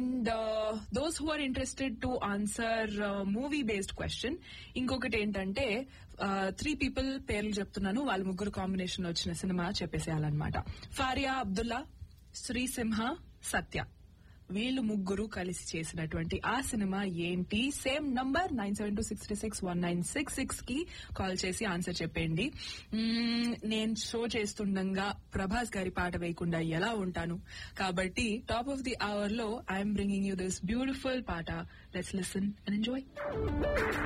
and those who are interested to answer movie based question ఇంకొకటి ఏంటంటే three people పేర్లు చెప్తున్నాను వాళ్ళ ముగ్గురు కాంబినేషన్ వచ్చిన సినిమా చెప్పేసేయాలన్నమాట ఫారియా అబ్దుల్లా శ్రీసింహ సత్య వీళ్ళు ముగ్గురు కలిసి చేసినటువంటి ఆ సినిమా ఏంటి same number nine seven two six six one nine six six కి కాల్ చేసి ఆన్సర్ చెప్పండి మ్మ్, నేను షో చేస్తుండగా ప్రభాస్ గారి పాట వేయకుండా ఎలా ఉంటాను కాబట్టి టాప్ ఆఫ్ ది అవర్ లో I'm bringing you this beautiful పాట లెట్స్ లిసన్ అండ్ ఎంజాయ్